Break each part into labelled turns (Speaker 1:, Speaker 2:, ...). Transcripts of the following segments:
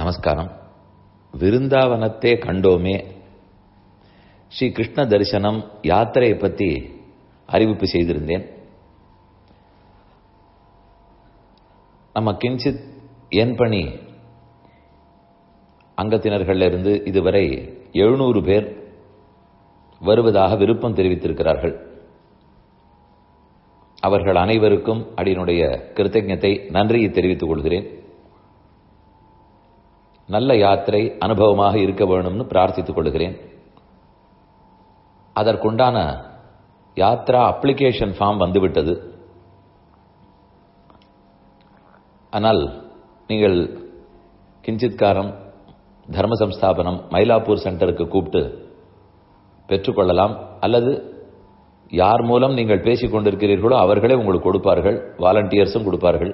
Speaker 1: நமஸ்காரம் விருந்தாவனத்தே கண்டோமே ஸ்ரீ கிருஷ்ண தரிசனம் யாத்திரையை பற்றி அறிவிப்பு செய்திருந்தேன் நம்ம கிஞ்சித் என் பணி அங்கத்தினர்கள்ல இருந்து இதுவரை எழுநூறு பேர் வருவதாக விருப்பம் தெரிவித்திருக்கிறார்கள் அவர்கள் அனைவருக்கும் அடியினுடைய கிருத்தஜத்தை நன்றியை தெரிவித்துக் கொள்கிறேன் நல்ல யாத்திரை அனுபவமாக இருக்க வேணும்னு பிரார்த்தித்துக் கொள்கிறேன் அதற்குண்டான யாத்ரா அப்ளிகேஷன் ஃபார்ம் வந்துவிட்டது ஆனால் நீங்கள் கிஞ்சித்காரம் தர்ம சம்ஸ்தாபனம் மயிலாப்பூர் சென்டருக்கு கூப்பிட்டு பெற்றுக்கொள்ளலாம் அல்லது யார் மூலம் நீங்கள் பேசிக் கொண்டிருக்கிறீர்களோ அவர்களே உங்களுக்கு கொடுப்பார்கள் வாலண்டியர்ஸும் கொடுப்பார்கள்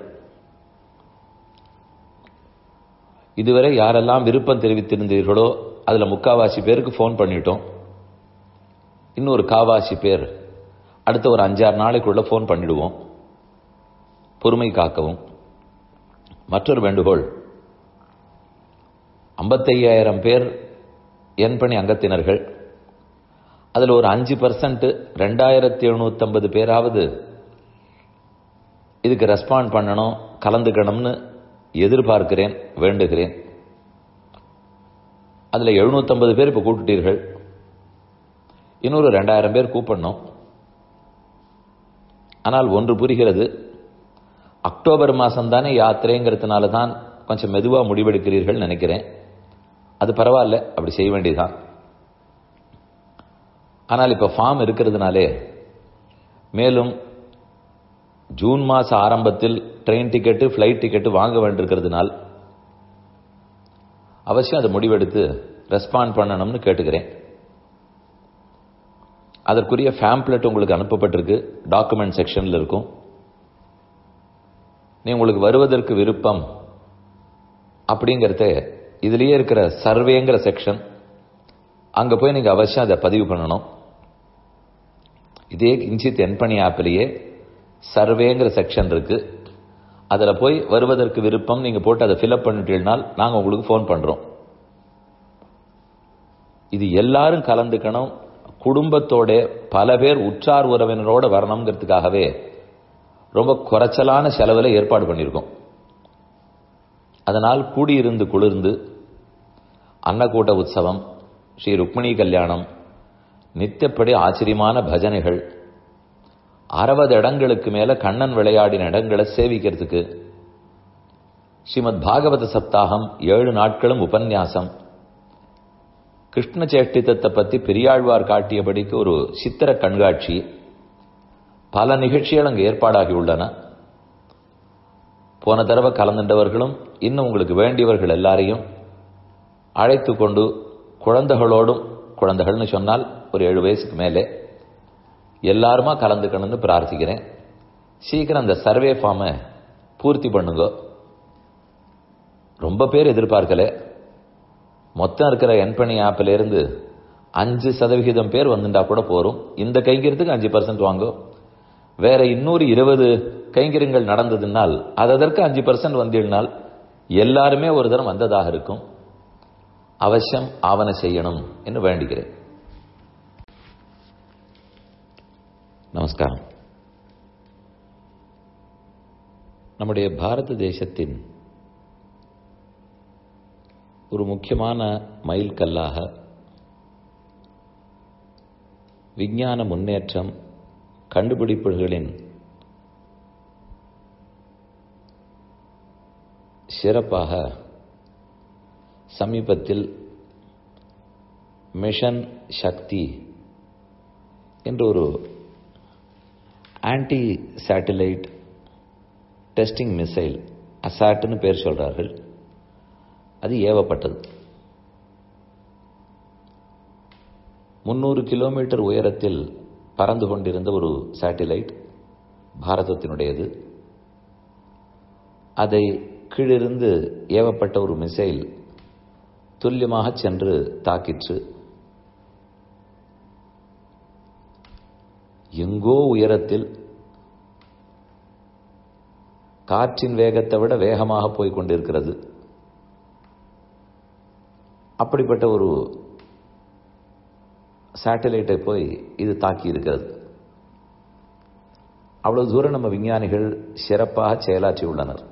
Speaker 1: இதுவரை யாரெல்லாம் விருப்பம் தெரிவித்திருந்தீர்களோ அதுல முக்காவாசி பேருக்கு ஃபோன் பண்ணிட்டோம் இன்னொரு காவாசி பேர் அடுத்த ஒரு அஞ்சாறு நாளைக்குள்ள ஃபோன் பண்ணிடுவோம் பொறுமை காக்கவும் மற்றொரு வேண்டுகோள் ஐம்பத்தையாயிரம் பேர் என் பணி அங்கத்தினர்கள் அதில் ஒரு அஞ்சு பர்சன்ட் ரெண்டாயிரத்தி எழுநூத்தம்பது பேராவது இதுக்கு ரெஸ்பாண்ட் பண்ணணும் கலந்துக்கணும்னு எதிர்பார்க்கிறேன் வேண்டுகிறேன் அதில் எழுநூத்தம்பது பேர் இப்போ கூப்பிட்டீர்கள் இன்னொரு ரெண்டாயிரம் பேர் கூப்பிடணும் ஆனால் ஒன்று புரிகிறது அக்டோபர் மாதம் தானே யாத்திரைங்கிறதுனால தான் கொஞ்சம் மெதுவாக முடிவெடுக்கிறீர்கள் நினைக்கிறேன் அது பரவாயில்ல அப்படி செய்ய வேண்டியதுதான் ஆனால் இப்போ ஃபார்ம் இருக்கிறதுனாலே மேலும் ஜூன் மாத ஆரம்பத்தில் ட்ரெயின் டிக்கெட்டு ஃப்ளைட் டிக்கெட்டு வாங்க வேண்டியிருக்கிறதுனால் அவசியம் அதை முடிவெடுத்து ரெஸ்பாண்ட் பண்ணணும்னு கேட்டுக்கிறேன் அதற்குரிய ஃபேம்ப்ளெட் உங்களுக்கு அனுப்பப்பட்டிருக்கு டாக்குமெண்ட் செக்ஷனில் இருக்கும் நீ உங்களுக்கு வருவதற்கு விருப்பம் அப்படிங்கிறத இதுலேயே இருக்கிற சர்வேங்கிற செக்ஷன் அங்கே போய் நீங்கள் அவசியம் அதை பதிவு பண்ணணும் இதே கிஞ்சித் என்பணி ஆப்பிலேயே சர்வேங்கிற செக்ஷன் இருக்கு அதில் போய் வருவதற்கு விருப்பம் நீங்கள் போட்டு அதை ஃபில்அப் பண்ணிட்டீங்கனால் நாங்கள் உங்களுக்கு ஃபோன் பண்ணுறோம் இது எல்லாரும் கலந்துக்கணும் குடும்பத்தோட பல பேர் உற்றார் உறவினரோட வரணுங்கிறதுக்காகவே ரொம்ப குறைச்சலான செலவில் ஏற்பாடு பண்ணியிருக்கோம் அதனால் கூடியிருந்து குளிர்ந்து அன்னக்கூட்ட உற்சவம் ஸ்ரீ ருக்மிணி கல்யாணம் நித்தியப்படி ஆச்சரியமான பஜனைகள் அறுபது இடங்களுக்கு மேல கண்ணன் விளையாடின இடங்களை சேவிக்கிறதுக்கு ஸ்ரீமத் பாகவத சப்தாகம் ஏழு நாட்களும் உபன்யாசம் கிருஷ்ண சேஷ்டிதத்தை பத்தி பெரியாழ்வார் காட்டியபடிக்கு ஒரு சித்திர கண்காட்சி பல நிகழ்ச்சிகள் அங்கு ஏற்பாடாகி உள்ளன போன தடவை கலந்துட்டவர்களும் இன்னும் உங்களுக்கு வேண்டியவர்கள் எல்லாரையும் அழைத்து கொண்டு குழந்தைகளோடும் குழந்தைகள்னு சொன்னால் ஒரு ஏழு வயசுக்கு மேலே எல்லாருமா கலந்துக்கணும்னு பிரார்த்திக்கிறேன் சீக்கிரம் அந்த சர்வே ஃபார்மை பூர்த்தி பண்ணுங்க ரொம்ப பேர் எதிர்பார்க்கல மொத்தம் இருக்கிற என்பணி ஆப்பில் இருந்து அஞ்சு சதவிகிதம் பேர் வந்துட்டா கூட போரும் இந்த கைங்கிறதுக்கு அஞ்சு பர்சன்ட் வாங்கும் வேற இன்னொரு இருபது கைங்கரியங்கள் நடந்ததுனால் அதற்கு அஞ்சு பர்சன்ட் வந்திருந்தால் எல்லாருமே ஒரு தரம் வந்ததாக இருக்கும் அவசியம் ஆவண செய்யணும் என்று வேண்டுகிறேன் நமஸ்காரம் நம்முடைய பாரத தேசத்தின் ஒரு முக்கியமான மைல் கல்லாக விஞ்ஞான முன்னேற்றம் கண்டுபிடிப்புகளின் சிறப்பாக சமீபத்தில் மிஷன் சக்தி என்ற ஒரு ஆன்டி சேட்டிலைட் டெஸ்டிங் மிசைல் அசாட்னு பேர் சொல்றார்கள் அது ஏவப்பட்டது முன்னூறு கிலோமீட்டர் உயரத்தில் பறந்து கொண்டிருந்த ஒரு சேட்டிலைட் பாரதத்தினுடையது அதை கீழிருந்து ஏவப்பட்ட ஒரு மிசைல் துல்லியமாக சென்று தாக்கிற்று எங்கோ உயரத்தில் காற்றின் வேகத்தை விட வேகமாக போய் கொண்டிருக்கிறது அப்படிப்பட்ட ஒரு சேட்டலைட்டை போய் இது தாக்கி இருக்கிறது அவ்வளவு தூரம் நம்ம விஞ்ஞானிகள் சிறப்பாக செயலாற்றி உள்ளனர்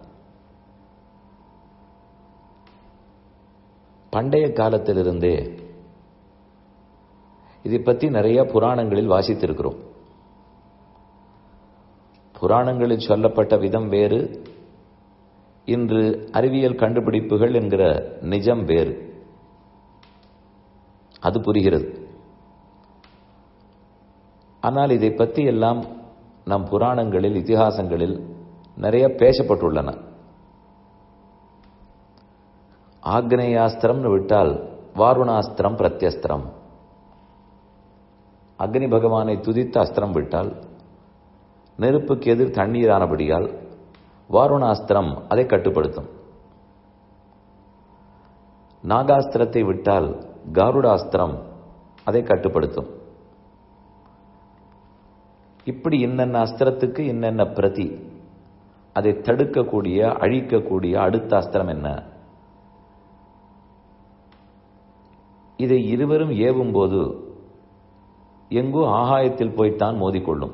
Speaker 1: பண்டைய காலத்திலிருந்தே இதை பற்றி நிறைய புராணங்களில் வாசித்திருக்கிறோம் புராணங்களில் சொல்லப்பட்ட விதம் வேறு இன்று அறிவியல் கண்டுபிடிப்புகள் என்கிற நிஜம் வேறு அது புரிகிறது ஆனால் இதை பற்றி எல்லாம் நம் புராணங்களில் இதிகாசங்களில் நிறைய பேசப்பட்டுள்ளன ஆக்னேயாஸ்திரம்னு விட்டால் வாருணாஸ்திரம் பிரத்யஸ்திரம் அக்னி பகவானை துதித்த அஸ்திரம் விட்டால் நெருப்புக்கு எதிர் தண்ணீரானபடியால் வாருணாஸ்திரம் அதை கட்டுப்படுத்தும் நாகாஸ்திரத்தை விட்டால் காருடாஸ்திரம் அதை கட்டுப்படுத்தும் இப்படி இன்னென்ன அஸ்திரத்துக்கு இன்னென்ன பிரதி அதை தடுக்கக்கூடிய அழிக்கக்கூடிய அடுத்த அஸ்திரம் என்ன இதை இருவரும் ஏவும் போது எங்கோ ஆகாயத்தில் போய்த்தான் மோதிக்கொள்ளும்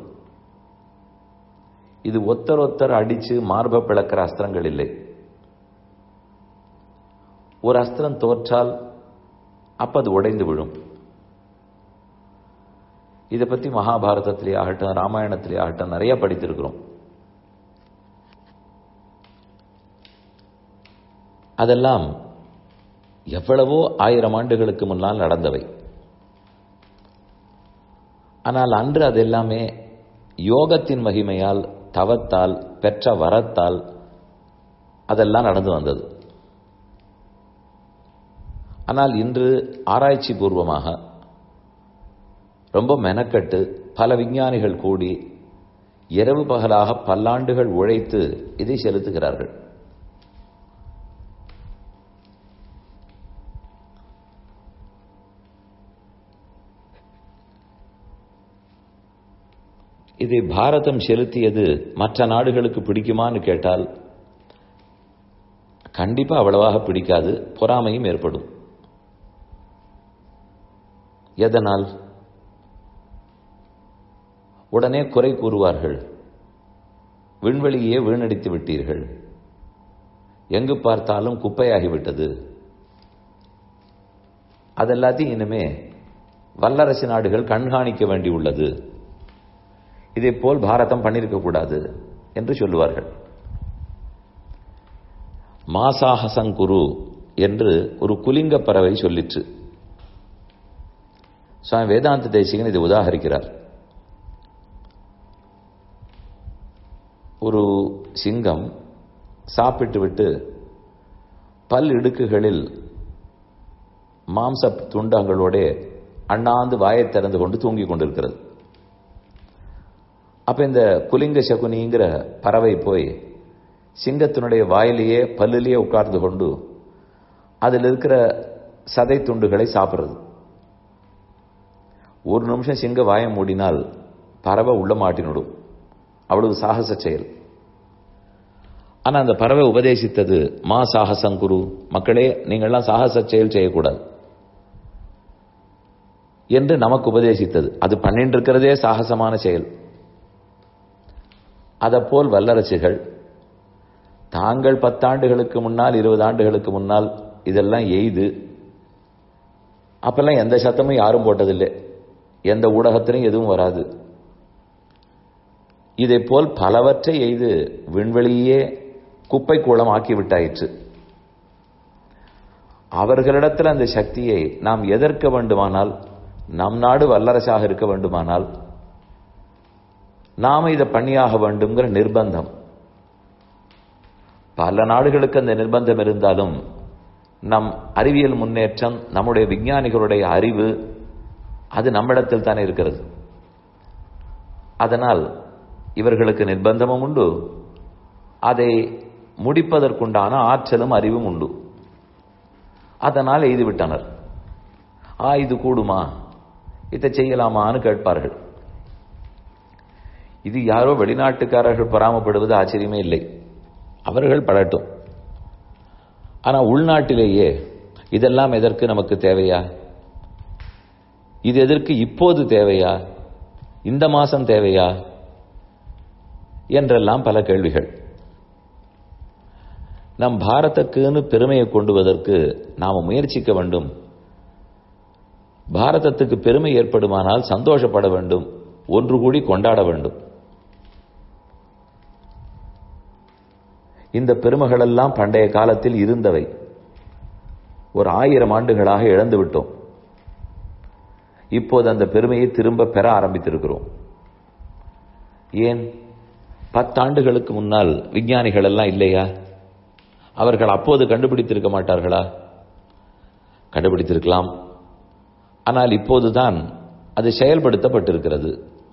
Speaker 1: இது ஒத்தர் ஒத்தர் அடிச்சு மார்ப பிளக்கிற அஸ்திரங்கள் இல்லை ஒரு அஸ்திரம் தோற்றால் அப்ப அது உடைந்து விழும் இதை பற்றி மகாபாரதத்திலே ஆகட்டும் ராமாயணத்திலே ஆகட்டும் நிறைய படித்திருக்கிறோம் அதெல்லாம் எவ்வளவோ ஆயிரம் ஆண்டுகளுக்கு முன்னால் நடந்தவை ஆனால் அன்று அதெல்லாமே யோகத்தின் மகிமையால் தவத்தால் பெற்ற வரத்தால் அதெல்லாம் நடந்து வந்தது ஆனால் இன்று ஆராய்ச்சி பூர்வமாக ரொம்ப மெனக்கட்டு பல விஞ்ஞானிகள் கூடி இரவு பகலாக பல்லாண்டுகள் உழைத்து இதை செலுத்துகிறார்கள் இதை பாரதம் செலுத்தியது மற்ற நாடுகளுக்கு பிடிக்குமான்னு கேட்டால் கண்டிப்பா அவ்வளவாக பிடிக்காது பொறாமையும் ஏற்படும் எதனால் உடனே குறை கூறுவார்கள் விண்வெளியே வீணடித்து விட்டீர்கள் எங்கு பார்த்தாலும் குப்பையாகிவிட்டது அதெல்லாத்தையும் இனிமே வல்லரசு நாடுகள் கண்காணிக்க வேண்டியுள்ளது இதே போல் பாரதம் பண்ணியிருக்க கூடாது என்று சொல்லுவார்கள் மாசாஹசங்குரு என்று ஒரு குலிங்க பறவை சொல்லிற்று சுவாமி வேதாந்த தேசிகன் இதை உதாகரிக்கிறார் ஒரு சிங்கம் சாப்பிட்டு விட்டு பல் இடுக்குகளில் மாம்ச துண்டங்களோட அண்ணாந்து வாயை திறந்து கொண்டு தூங்கிக் கொண்டிருக்கிறது அப்ப இந்த குலிங்க சகுனிங்கிற பறவை போய் சிங்கத்தினுடைய வாயிலேயே பல்லிலேயே உட்கார்ந்து கொண்டு அதில் இருக்கிற சதை துண்டுகளை சாப்பிடுறது ஒரு நிமிஷம் சிங்க வாயை மூடினால் பறவை உள்ள மாட்டினுடும் அவ்வளவு சாகச செயல் ஆனா அந்த பறவை உபதேசித்தது மா சாகசங்குரு மக்களே நீங்கள்லாம் சாகச செயல் செய்யக்கூடாது என்று நமக்கு உபதேசித்தது அது பண்ணிட்டு இருக்கிறதே சாகசமான செயல் போல் வல்லரசுகள் தாங்கள் பத்தாண்டுகளுக்கு முன்னால் இருபது ஆண்டுகளுக்கு முன்னால் இதெல்லாம் எய்து அப்பெல்லாம் எந்த சத்தமும் யாரும் போட்டதில்லை எந்த ஊடகத்திலும் எதுவும் வராது இதை போல் பலவற்றை எய்து விண்வெளியே குப்பை கூளம் ஆக்கிவிட்டாயிற்று அவர்களிடத்தில் அந்த சக்தியை நாம் எதிர்க்க வேண்டுமானால் நம் நாடு வல்லரசாக இருக்க வேண்டுமானால் நாம இதை பண்ணியாக வேண்டும்ங்கிற நிர்பந்தம் பல நாடுகளுக்கு அந்த நிர்பந்தம் இருந்தாலும் நம் அறிவியல் முன்னேற்றம் நம்முடைய விஞ்ஞானிகளுடைய அறிவு அது நம்மிடத்தில் தானே இருக்கிறது அதனால் இவர்களுக்கு நிர்பந்தமும் உண்டு அதை முடிப்பதற்குண்டான ஆற்றலும் அறிவும் உண்டு அதனால் எய்துவிட்டனர் ஆ இது கூடுமா இதை செய்யலாமான்னு கேட்பார்கள் இது யாரோ வெளிநாட்டுக்காரர்கள் பொறாமப்படுவது ஆச்சரியமே இல்லை அவர்கள் படட்டும் ஆனா உள்நாட்டிலேயே இதெல்லாம் எதற்கு நமக்கு தேவையா இது எதற்கு இப்போது தேவையா இந்த மாசம் தேவையா என்றெல்லாம் பல கேள்விகள் நம் பாரதத்துக்குன்னு பெருமையை கொண்டுவதற்கு நாம முயற்சிக்க வேண்டும் பாரதத்துக்கு பெருமை ஏற்படுமானால் சந்தோஷப்பட வேண்டும் ஒன்று கூடி கொண்டாட வேண்டும் இந்த பெருமைகளெல்லாம் பண்டைய காலத்தில் இருந்தவை ஒரு ஆயிரம் ஆண்டுகளாக இழந்து விட்டோம் இப்போது அந்த பெருமையை திரும்ப பெற ஆரம்பித்திருக்கிறோம் ஏன் பத்தாண்டுகளுக்கு முன்னால் விஞ்ஞானிகள் எல்லாம் இல்லையா அவர்கள் அப்போது கண்டுபிடித்திருக்க மாட்டார்களா கண்டுபிடித்திருக்கலாம் ஆனால் இப்போதுதான் அது செயல்படுத்தப்பட்டிருக்கிறது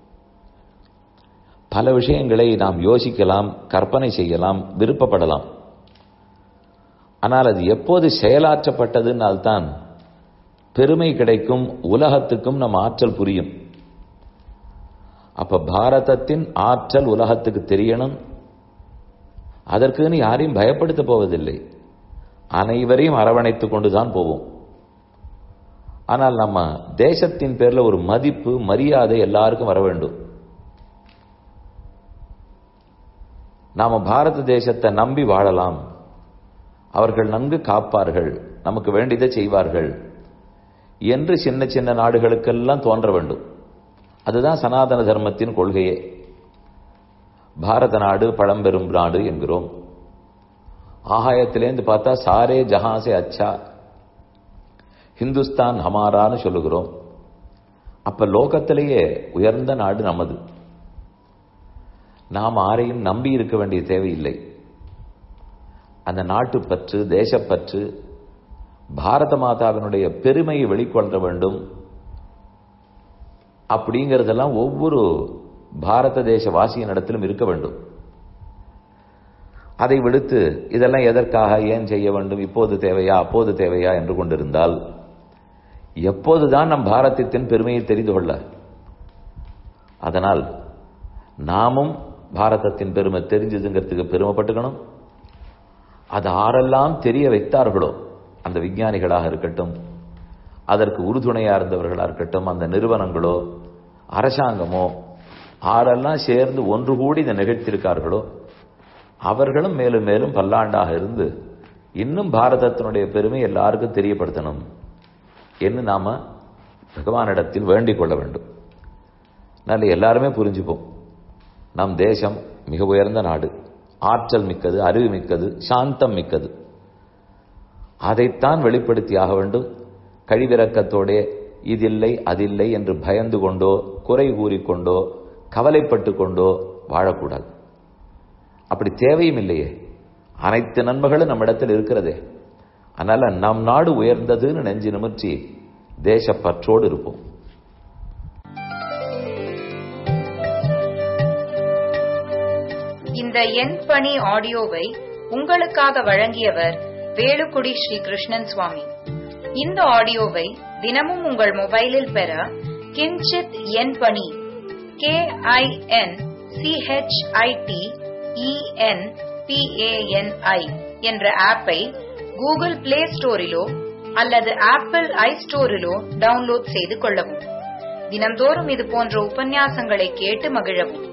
Speaker 1: பல விஷயங்களை நாம் யோசிக்கலாம் கற்பனை செய்யலாம் விருப்பப்படலாம் ஆனால் அது எப்போது செயலாற்றப்பட்டதுனால்தான் பெருமை கிடைக்கும் உலகத்துக்கும் நம் ஆற்றல் புரியும் அப்ப பாரதத்தின் ஆற்றல் உலகத்துக்கு தெரியணும் அதற்குன்னு யாரையும் பயப்படுத்த போவதில்லை அனைவரையும் அரவணைத்துக் கொண்டுதான் போவோம் ஆனால் நம்ம தேசத்தின் பேர்ல ஒரு மதிப்பு மரியாதை எல்லாருக்கும் வர வேண்டும் நாம பாரத தேசத்தை நம்பி வாழலாம் அவர்கள் நன்கு காப்பார்கள் நமக்கு வேண்டியதை செய்வார்கள் என்று சின்ன சின்ன நாடுகளுக்கெல்லாம் தோன்ற வேண்டும் அதுதான் சனாதன தர்மத்தின் கொள்கையே பாரத நாடு பழம்பெரும் நாடு என்கிறோம் ஆகாயத்திலேருந்து பார்த்தா சாரே ஜஹாசே அச்சா ஹிந்துஸ்தான் ஹமாரான்னு சொல்லுகிறோம் அப்ப லோகத்திலேயே உயர்ந்த நாடு நமது நாம் ஆரையும் நம்பி இருக்க வேண்டிய தேவையில்லை அந்த நாட்டுப்பற்று தேசப்பற்று பாரத மாதாவினுடைய பெருமையை வெளிக்கொள்ள வேண்டும் அப்படிங்கிறதெல்லாம் ஒவ்வொரு பாரத தேச வாசியின் இடத்திலும் இருக்க வேண்டும் அதை விடுத்து இதெல்லாம் எதற்காக ஏன் செய்ய வேண்டும் இப்போது தேவையா அப்போது தேவையா என்று கொண்டிருந்தால் எப்போதுதான் நம் பாரதத்தின் பெருமையை தெரிந்து கொள்ள அதனால் நாமும் பாரதத்தின் பெருமை தெரிஞ்சதுங்கிறதுக்கு பெருமைப்பட்டுக்கணும் அது ஆரெல்லாம் தெரிய வைத்தார்களோ அந்த விஞ்ஞானிகளாக இருக்கட்டும் அதற்கு உறுதுணையா இருந்தவர்களா இருக்கட்டும் அந்த நிறுவனங்களோ அரசாங்கமோ ஆரெல்லாம் சேர்ந்து ஒன்று கூடி இதை நிகழ்த்தியிருக்கார்களோ அவர்களும் மேலும் மேலும் பல்லாண்டாக இருந்து இன்னும் பாரதத்தினுடைய பெருமை எல்லாருக்கும் தெரியப்படுத்தணும் என்று நாம பகவானிடத்தில் வேண்டிக் கொள்ள வேண்டும் நல்ல எல்லாருமே புரிஞ்சுப்போம் நம் தேசம் மிக உயர்ந்த நாடு ஆற்றல் மிக்கது அறிவு மிக்கது சாந்தம் மிக்கது அதைத்தான் வெளிப்படுத்தி ஆக வேண்டும் கழிவிறக்கத்தோடே இதில்லை அதில்லை என்று பயந்து கொண்டோ குறை கூறிக்கொண்டோ கவலைப்பட்டு கொண்டோ வாழக்கூடாது அப்படி தேவையும் இல்லையே அனைத்து நன்மைகளும் நம்மிடத்தில் இருக்கிறதே அதனால நம் நாடு உயர்ந்ததுன்னு நெஞ்சு நிமிர்ச்சி தேசப்பற்றோடு இருப்போம்
Speaker 2: இந்த எண் பணி ஆடியோவை உங்களுக்காக வழங்கியவர் வேலுக்குடி ஸ்ரீ கிருஷ்ணன் சுவாமி இந்த ஆடியோவை தினமும் உங்கள் மொபைலில் பெற கிஞ்சித் எண் பணி கே ஐ என் சிஹெச்ஐடி இஎன் பிஏஎன்ஐ என்ற ஆப்பை கூகுள் பிளே ஸ்டோரிலோ அல்லது ஆப்பிள் ஐ ஸ்டோரிலோ டவுன்லோட் செய்து கொள்ளவும் தினந்தோறும் இது போன்ற உபன்யாசங்களை கேட்டு மகிழவும்